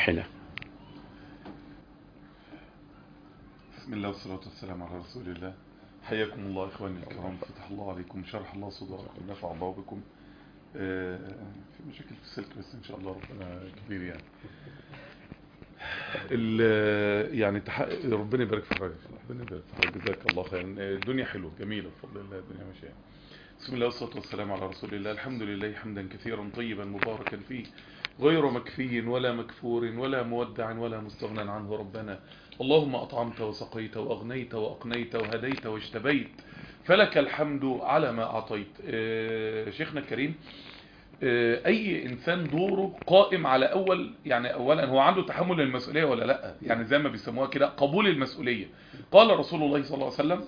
صالحنا بسم الله والصلاة والسلام على رسول الله حياكم الله إخواني الكرام فتح الله عليكم شرح الله صدوركم نفع الله بكم آه، في مشاكل في السلك بس إن شاء الله ربنا كبير يعني ال- يعني تح... ربنا يبارك في حضرتك ربنا يبارك في حضرتك جزاك الله خيرا آه، الدنيا حلوة جميلة بفضل الله الدنيا ماشية بسم الله والصلاة والسلام على رسول الله الحمد لله حمدا كثيرا طيبا مباركا فيه غير مكفي ولا مكفور ولا مودع ولا مستغنى عنه ربنا اللهم أطعمت وسقيت وأغنيت وأقنيت وهديت واجتبيت فلك الحمد على ما أعطيت آه، شيخنا الكريم آه، أي إنسان دوره قائم على أول يعني أولا هو عنده تحمل المسؤولية ولا لا يعني زي ما بيسموها كده قبول المسؤولية قال رسول الله صلى الله عليه وسلم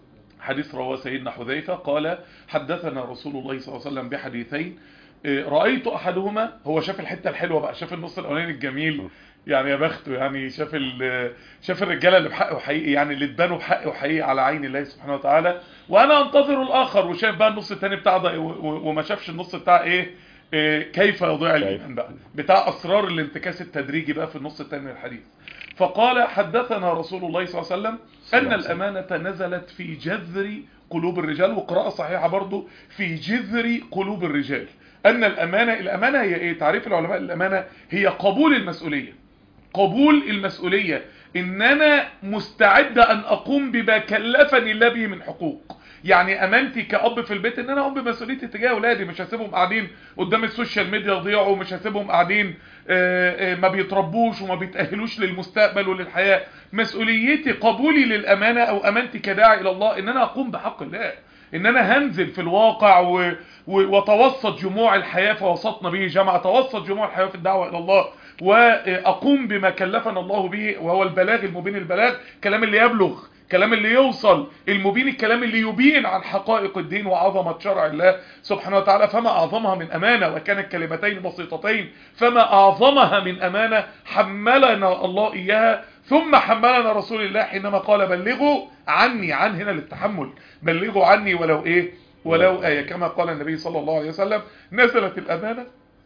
حديث رواه سيدنا حذيفة قال حدثنا رسول الله صلى الله عليه وسلم بحديثين آه، رأيت أحدهما هو شاف الحتة الحلوة بقى شاف النص الأولاني الجميل يعني يا بخته يعني شاف ال- شاف الرجاله اللي بحقه حقيقي يعني اللي اتبانوا بحقه حقيقي على عين الله سبحانه وتعالى وانا انتظر الاخر وشاف بقى النص الثاني بتاع ده و- و- وما شافش النص بتاع ايه إيه، كيف يضيع الايمان بقى بتاع اسرار الانتكاس التدريجي بقى في النص الثاني من الحديث فقال حدثنا رسول الله صلى الله عليه وسلم ان الامانه نزلت في جذر قلوب الرجال وقراءه صحيحه برضو في جذر قلوب الرجال ان الامانه الامانه هي ايه تعريف العلماء الامانه هي قبول المسؤوليه قبول المسؤولية ان انا مستعد ان اقوم بما كلفني الله به من حقوق يعني امانتي كأب في البيت ان انا اقوم بمسؤوليتي تجاه اولادي مش هسيبهم قاعدين قدام السوشيال ميديا يضيعوا مش هسيبهم قاعدين آه، آه، ما بيتربوش وما بيتأهلوش للمستقبل وللحياة مسؤوليتي قبولي للامانة او امانتي كداعي الى الله ان انا اقوم بحق الله ان انا هنزل في الواقع و... و... وتوسط جموع الحياة فوسطنا به جمع توسط جموع الحياة في الدعوة الى الله واقوم بما كلفنا الله به وهو البلاغ المبين البلاغ كلام اللي يبلغ كلام اللي يوصل المبين الكلام اللي يبين عن حقائق الدين وعظمة شرع الله سبحانه وتعالى فما أعظمها من أمانة وكانت كلمتين بسيطتين فما أعظمها من أمانة حملنا الله إياها ثم حملنا رسول الله حينما قال بلغوا عني عن هنا للتحمل بلغوا عني ولو إيه ولو آية كما قال النبي صلى الله عليه وسلم نزلت الأمانة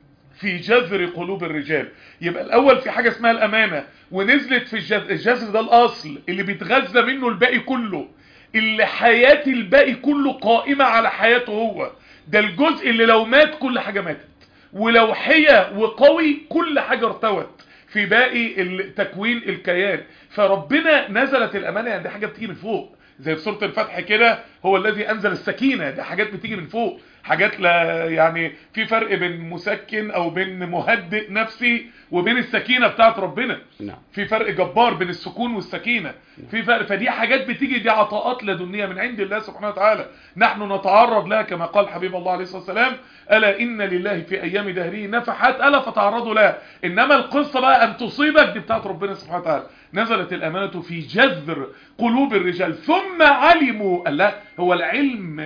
في جذر قلوب الرجال يبقى الاول في حاجة اسمها الامانة ونزلت في الجذر الجذر ده الاصل اللي بيتغذى منه الباقي كله اللي حياة الباقي كله قائمة على حياته هو ده الجزء اللي لو مات كل حاجة ماتت ولو حيا وقوي كل حاجة ارتوت في باقي ال- تكوين الكيان فربنا نزلت الامانة يعني دي حاجة بتيجي من فوق زي في سورة الفتح كده هو الذي انزل السكينة دي حاجات بتيجي من فوق حاجات لا يعني في فرق بين مسكن او بين مهدئ نفسي وبين السكينة بتاعت ربنا نعم في فرق جبار بين السكون والسكينة في فرق فدي حاجات بتيجي دي عطاءات لدنيا من عند الله سبحانه وتعالى نحن نتعرض لها كما قال حبيب الله عليه الصلاة والسلام ألا إن لله في أيام دهره نفحات ألا فتعرضوا لها إنما القصة بقى أن تصيبك دي بتاعت ربنا سبحانه وتعالى نزلت الأمانة في جذر قلوب الرجال ثم علموا الله هو العلم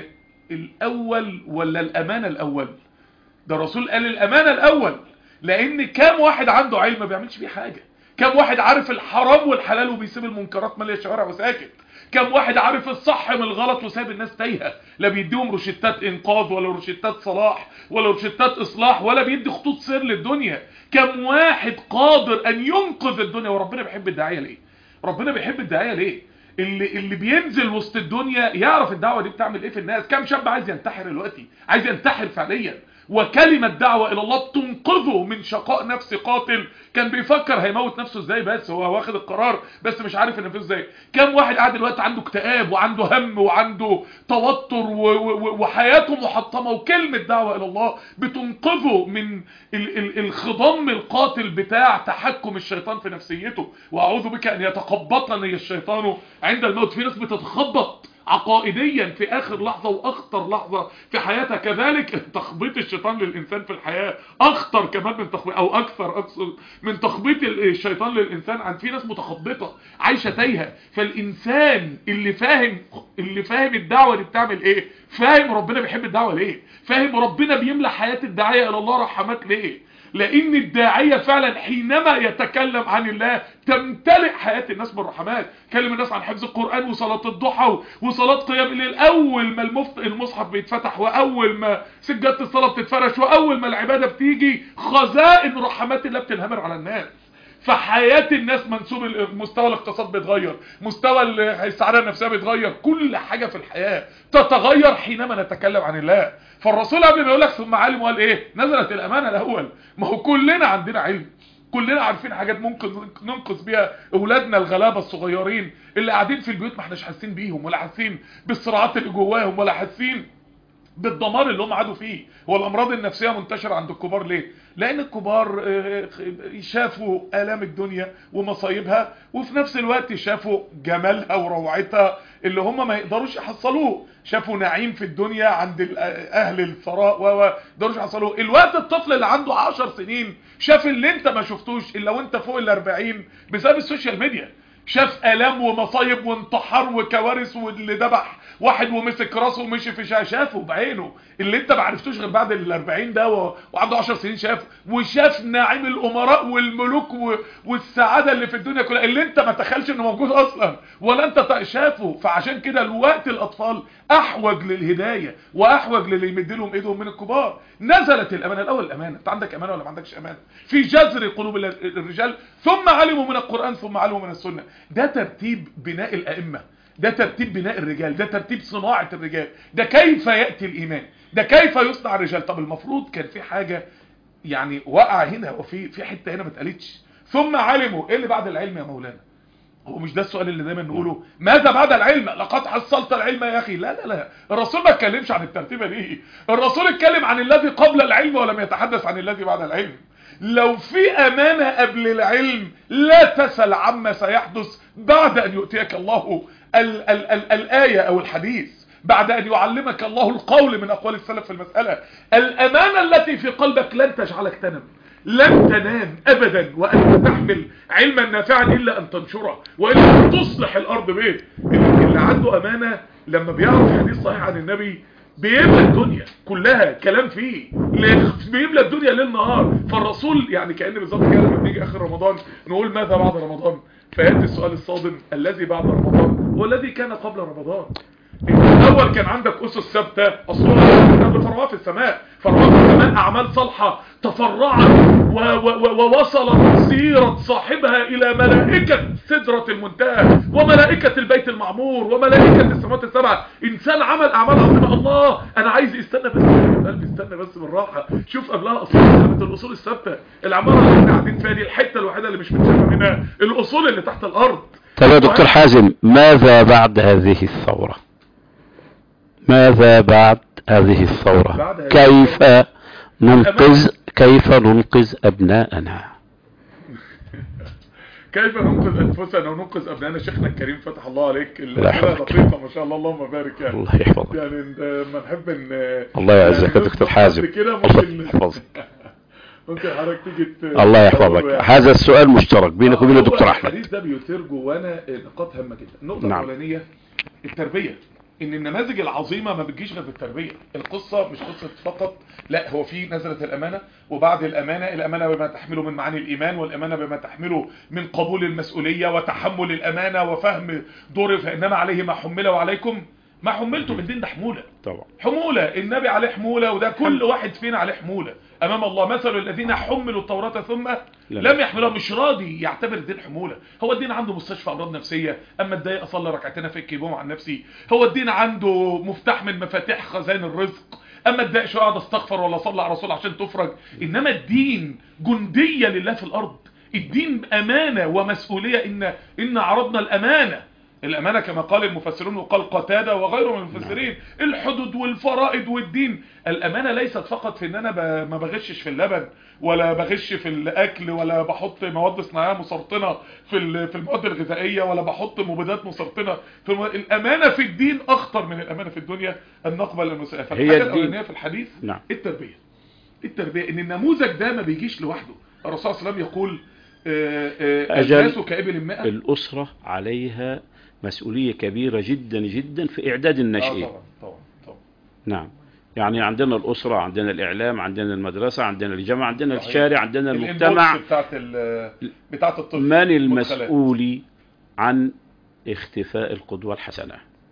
الأول ولا الأمانة الأول ده الرسول قال الأمانة الأول لأن كام واحد عنده علم ما بيعملش بيه حاجة كام واحد عارف الحرام والحلال وبيسيب المنكرات مالية الشوارع وساكت كام واحد عارف الصح من الغلط وسايب الناس تايهه لا بيديهم روشتات انقاذ ولا روشتات صلاح ولا روشتات اصلاح ولا بيدي خطوط سير للدنيا كام واحد قادر ان ينقذ الدنيا وربنا بيحب الداعيه ليه ربنا بيحب الداعيه ليه اللي اللي بينزل وسط الدنيا يعرف الدعوه دي بتعمل ايه في الناس كام شاب عايز ينتحر دلوقتي عايز ينتحر فعليا وكلمة دعوة الى الله تنقذه من شقاء نفس قاتل كان بيفكر هيموت نفسه ازاي بس هو واخد القرار بس مش عارف ينفذه ازاي كام واحد قاعد دلوقتي عنده اكتئاب وعنده هم وعنده توتر و- و- وحياته محطمة وكلمة دعوة الى الله بتنقذه من ال ال الخضم القاتل بتاع تحكم الشيطان في نفسيته واعوذ بك ان يتخبطني الشيطان عند الموت في ناس بتتخبط عقائديا في اخر لحظة واخطر لحظة في حياتها كذلك تخبيط الشيطان للانسان في الحياة اخطر كمان من تخبيط او اكثر اقصد من تخبيط الشيطان للانسان عن في ناس متخبطة عايشة تايهة فالانسان اللي فاهم اللي فاهم الدعوة دي بتعمل ايه فاهم ربنا بيحب الدعوة ليه فاهم ربنا بيملى حياة الداعية الى الله رحمات ليه لان الداعية فعلا حينما يتكلم عن الله تمتلئ حياة الناس بالرحمات كلم الناس عن حفظ القرآن وصلاة الضحى وصلاة قيام الليل اول ما المفت... المصحف بيتفتح واول ما سجادة الصلاة بتتفرش واول ما العبادة بتيجي خزائن رحمات الله بتنهمر على الناس فحياة الناس منسوب ال- مستوى الاقتصاد بيتغير مستوى ال- السعادة النفسية بيتغير كل حاجة في الحياة تتغير حينما نتكلم عن الله فالرسول قبل ما يقول لك ثم علم قال ايه نزلت الامانة الاول ما هو كلنا عندنا علم كلنا عارفين حاجات ممكن ننقذ بيها اولادنا الغلابه الصغيرين اللي قاعدين في البيوت ما احناش حاسين بيهم ولا حاسين بالصراعات اللي جواهم ولا حاسين بالدمار اللي هم قعدوا فيه هو الامراض النفسيه منتشره عند الكبار ليه لان الكبار آه، شافوا الام الدنيا ومصايبها وفي نفس الوقت شافوا جمالها وروعتها اللي هم ما يقدروش يحصلوه شافوا نعيم في الدنيا عند ال- اهل الثراء و و- يقدروش يحصلوه الوقت الطفل اللي عنده 10 سنين شاف اللي انت ما شفتوش الا وانت فوق ال 40 بسبب السوشيال ميديا شاف الام ومصايب وانتحار وكوارث واللي ذبح واحد ومسك راسه ومشي في شا- شافه بعينه اللي انت ما عرفتوش غير بعد ال 40 ده و... وعنده 10 سنين شافه وشاف نعيم الامراء والملوك و... والسعاده اللي في الدنيا كلها اللي انت ما تخيلش انه موجود اصلا ولا انت ت- شافه فعشان كده الوقت الاطفال احوج للهدايه واحوج للي يمد لهم ايدهم من الكبار نزلت الامانه الاول الامانه انت عندك امانه ولا ما عندكش امانه في جذر قلوب ال- الرجال ثم علموا من القران ثم علموا من السنه ده ترتيب بناء الائمه ده ترتيب بناء الرجال ده ترتيب صناعة الرجال ده كيف يأتي الإيمان ده كيف يصنع الرجال طب المفروض كان في حاجة يعني وقع هنا وفي في حتة هنا ما اتقالتش ثم علموا ايه اللي بعد العلم يا مولانا هو مش ده السؤال اللي دايما نقوله ماذا بعد العلم لقد حصلت العلم يا اخي لا لا لا الرسول ما اتكلمش عن الترتيبه دي الرسول اتكلم عن الذي قبل العلم ولم يتحدث عن الذي بعد العلم لو في امانه قبل العلم لا تسل عما سيحدث بعد ان يؤتيك الله ال ال ال الايه او الحديث بعد ان يعلمك الله القول من اقوال السلف في المساله الامانه التي في قلبك لن تجعلك تنم لن تنام ابدا وانت تحمل علما نافعا الا ان تنشره والا ان تصلح الارض به اللي عنده امانه لما بيعرف حديث صحيح عن النبي بيملى الدنيا كلها كلام فيه ليه؟ بيملى الدنيا ليل نهار فالرسول يعني كأن بالظبط كده لما بنيجي اخر رمضان نقول ماذا بعد رمضان فياتي السؤال الصادم الذي بعد رمضان هو الذي كان قبل رمضان الاول كان عندك اسس ثابته اصلها كان بفرعها في السماء فرعها في السماء اعمال صالحه تفرعت و- و- و- ووصلت سيره صاحبها الى ملائكه سدره المنتهى وملائكه البيت المعمور وملائكه السماوات السبعه انسان عمل اعمال عظيمه الله انا عايز استنى بس يا قلبي استنى بس بالراحه شوف قبلها اصول ثابته الاصول الثابته العماره اللي احنا قاعدين فيها دي الحته الوحيده اللي مش متشافه منها الاصول اللي تحت الارض طب يا دكتور حازم ماذا بعد هذه الثورة ماذا بعد هذه الثورة بعد هذه كيف ننقذ كيف ننقذ أبناءنا كيف ننقذ انفسنا وننقذ ابنائنا شيخنا الكريم فتح الله عليك الله الاسئله يحفظك. دقيقه ما شاء الله اللهم بارك يعني الله يحفظك يعني ما نحب ان الله يعزك يا يعني دكتور نصبح حازم قد كده الله ممكن يحفظك ممكن حضرتك تيجي ت- الله يحفظك يعني. هذا السؤال مشترك بينك وبين هو الدكتور أحمد الحديث ده بيثير جوانا نقاط هامه جدا النقطه نعم. الاولانيه التربيه ان النماذج العظيمه ما بتجيش غير بالتربيه القصه مش قصه فقط لا هو في نزله الامانه وبعد الامانه الامانه بما تحمله من معاني الايمان والامانه بما تحمله من قبول المسؤوليه وتحمل الامانه وفهم دور فانما عليه ما حمل وعليكم ما حملتم الدين ده حموله طبعا حمولة النبي عليه حمولة وده كل واحد فينا عليه حمولة امام الله مثل الذين حملوا التوراة ثم لم يحملوها مش راضي يعتبر الدين حمولة هو الدين عنده مستشفى امراض نفسية اما اتضايق اصلي ركعتين في الكيبوم عن نفسي هو الدين عنده مفتاح من مفاتيح خزائن الرزق اما اتضايق شويه اقعد استغفر ولا اصلي على رسول عشان تفرج انما الدين جندية لله في الارض الدين امانة ومسؤولية ان ان عرضنا الامانة الأمانة كما قال المفسرون وقال قتادة وغيره من المفسرين الحدود والفرائض والدين الأمانة ليست فقط في أن أنا ب- ما بغشش في اللبن ولا بغش في الأكل ولا بحط مواد صناعية مسرطنة في ال- في المواد الغذائية ولا بحط مبيدات مسرطنة في الم... الأمانة في الدين أخطر من الأمانة في الدنيا أن نقبل المسألة هي فالحاجة الدين. الأولانية في الحديث نعم التربية التربية ان النموذج ده ما بيجيش لوحده الرسول صلى الله عليه وسلم يقول آه، آه، أجل الناس كإبل الماء الأسرة عليها مسؤولية كبيرة جدا جدا في إعداد آه الناشئين طبعا طبعا طبعا نعم يعني عندنا الأسرة عندنا الإعلام عندنا المدرسة عندنا الجامعة عندنا صحيح. الشارع عندنا الانبوكس المجتمع بتاعت ال- بتاعت الطفل من مدخلات. المسؤول عن اختفاء القدوة الحسنة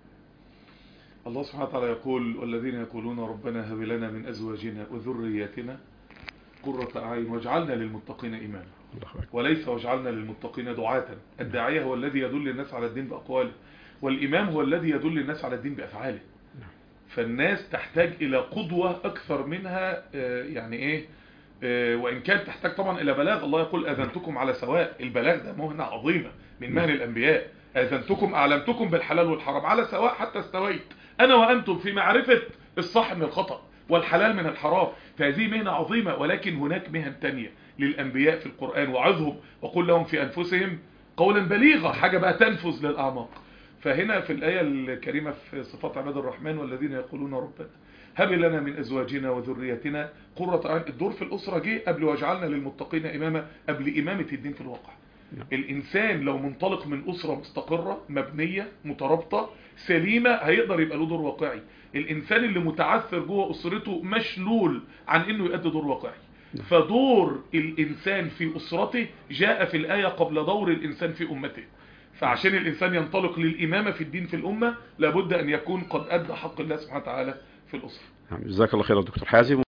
الله سبحانه وتعالى يقول والذين يقولون ربنا هب لنا من ازواجنا وذرياتنا قرة اعين واجعلنا للمتقين اماما الله أكبر. وليس وجعلنا للمتقين دعاة الداعية هو الذي يدل الناس على الدين بأقواله والإمام هو الذي يدل الناس على الدين بأفعاله فالناس تحتاج إلى قدوة أكثر منها آه، يعني إيه آه، وإن كان تحتاج طبعا إلى بلاغ الله يقول أذنتكم على سواء البلاغ ده مهنة عظيمة من مهن الأنبياء أذنتكم أعلمتكم بالحلال والحرام على سواء حتى استويت أنا وأنتم في معرفة الصح من الخطأ والحلال من الحرام فهذه مهنة عظيمة ولكن هناك مهن تانية للأنبياء في القرآن وعظهم وقل لهم في أنفسهم قولا بليغا حاجة بقى تنفذ للأعماق فهنا في الآية الكريمة في صفات عباد الرحمن والذين يقولون ربنا هب لنا من أزواجنا وذريتنا قرة أعين الدور في الأسرة جه قبل واجعلنا للمتقين إماما قبل إمامة الدين في الواقع نعم. الإنسان لو منطلق من أسرة مستقرة مبنية مترابطة سليمة هيقدر يبقى له دور واقعي الإنسان اللي متعثر جوه أسرته مشلول عن إنه يؤدي دور واقعي فدور الإنسان في أسرته جاء في الآية قبل دور الإنسان في أمته فعشان الإنسان ينطلق للإمامة في الدين في الأمة لابد أن يكون قد أدى حق الله سبحانه وتعالى في الأسرة نعم، جزاك الله خير يا دكتور حازم